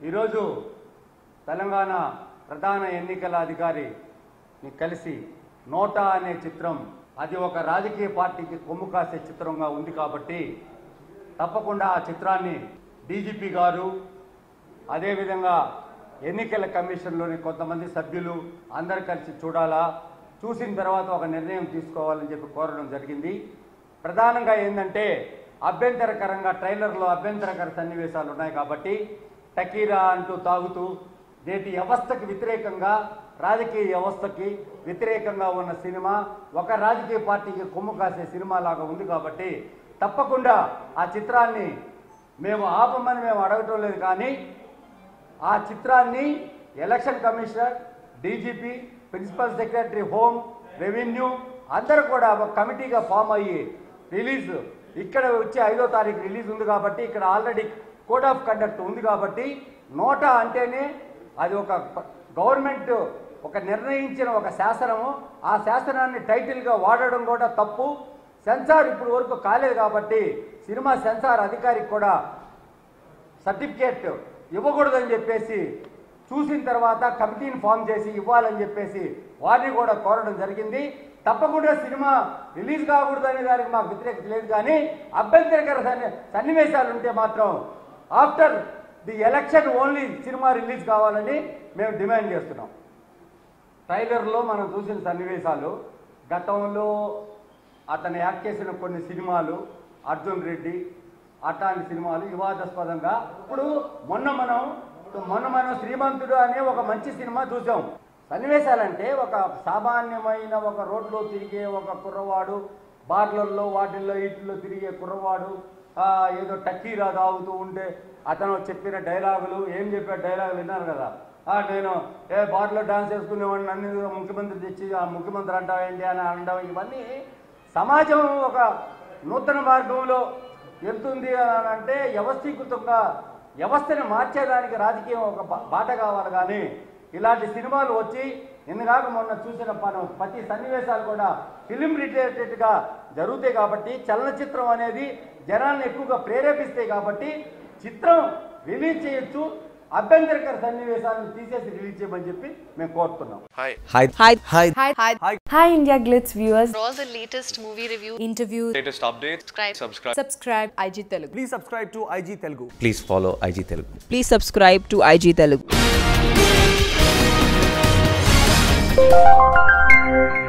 ఈరోజు తెలంగాణ ప్రధాన ఎన్నికల అధికారిని కలిసి నోటా అనే చిత్రం అది ఒక రాజకీయ పార్టీకి కొమ్ము కాసే చిత్రంగా ఉంది కాబట్టి తప్పకుండా ఆ చిత్రాన్ని డీజీపీ గారు అదేవిధంగా ఎన్నికల కమిషన్లోని కొంతమంది సభ్యులు అందరు కలిసి చూడాలా చూసిన తర్వాత ఒక నిర్ణయం తీసుకోవాలని చెప్పి కోరడం జరిగింది ప్రధానంగా ఏంటంటే అభ్యంతరకరంగా ట్రైలర్లో అభ్యంతరకర సన్నివేశాలు ఉన్నాయి కాబట్టి టకీరా అంటూ తాగుతూ నేటి వ్యవస్థకి వ్యతిరేకంగా రాజకీయ వ్యవస్థకి వ్యతిరేకంగా ఉన్న సినిమా ఒక రాజకీయ పార్టీకి కొమ్ము కాసే సినిమా లాగా ఉంది కాబట్టి తప్పకుండా ఆ చిత్రాన్ని మేము ఆపమని మేము అడగటం లేదు కానీ ఆ చిత్రాన్ని election commissioner DGP principal secretary home revenue అందరూ కూడా ఒక కమిటీగా ఫామ్ అయ్యి రిలీజ్ ఇక్కడ వచ్చే ఐదో తారీఖు రిలీజ్ ఉంది కాబట్టి ఇక్కడ ఆల్రెడీ కోడ్ ఆఫ్ కండక్ట్ ఉంది కాబట్టి నోటా అంటేనే అది ఒక ప- గవర్నమెంట్ ఒక నిర్ణయించిన ఒక శాసనము ఆ శాసనాన్ని టైటిల్గా వాడడం కూడా తప్పు సెన్సార్ ఇప్పుడు వరకు కాలేదు కాబట్టి సినిమా సెన్సార్ అధికారికి కూడా సర్టిఫికేట్ ఇవ్వకూడదని చెప్పేసి చూసిన తర్వాత కమిటీని ఫామ్ చేసి ఇవ్వాలని చెప్పేసి వారిని కూడా కోరడం జరిగింది తప్పకుండా సినిమా రిలీజ్ కాకూడదనే దానికి మాకు వ్యతిరేకత లేదు కానీ అభ్యంతరకర సన్ని సన్నివేశాలు ఉంటే మాత్రం after the election only cinema release కావాలని మేము డిమాండ్ చేస్తున్నాం ట్రైలర్లో మనం చూసిన సన్నివేశాలు గతంలో అతను యాక్ట్ చేసిన కొన్ని సినిమాలు అర్జున్ రెడ్డి అట్లాంటి సినిమాలు వివాదాస్పదంగా ఇప్పుడు మొన్న మనం మొన్న మనం శ్రీమంతుడు అనే ఒక మంచి సినిమా చూసాం సన్నివేశాలంటే ఒక సామాన్యమైన ఒక రోడ్లో తిరిగే ఒక కుర్రవాడు బార్లల్లో వాటిల్లో వీటిల్లో తిరిగే కుర్రవాడు ఆ, ఏదో టక్కీరా తాగుతూ ఉంటే అతను చెప్పిన డైలాగులు ఏం చెప్పాడు డైలాగులు విన్నారు కదా ఆ, నేను ఏ బార్లో డాన్స్ వేసుకునేవాడిని నన్ను ముఖ్యమంత్రి తెచ్చి ఆ ముఖ్యమంత్రి అంటావేంటి అని అనడం ఇవన్నీ సమాజం ఒక నూతన మార్గంలో వెళ్తుంది అని అంటే వ్యవస్థీకృతంగా వ్యవస్థని మార్చేదానికి రాజకీయం ఒక బా- బాట కావాలి కానీ ఇలాంటి సినిమాలు వచ్చి ఎందుకాక మొన్న చూసిన మనం ప్రతి సన్నివేశాలు కూడా ఫిలిం రిలేటెడ్గా జరుగుతాయి కాబట్టి చలనచిత్రం అనేది జనాల్ని ఎక్కువగా ప్రేరేపిస్తాయి కాబట్టి చిత్రం రిలీజ్ చేయొచ్చు అభ్యంతరకర సన్నివేశాలను తీసేసి రిలీజ్ చేయమని చెప్పి మేము కోరుతున్నాం Hi. Hi. Hi. Hi. Hi. Hi. Hi, India Glitz viewers. For all the latest movie reviews, Interviews. Latest updates. Subscribe. Subscribe. Subscribe IG Telugu. Please subscribe to IG Telugu. Please follow IG Telugu. Please subscribe to IG Telugu.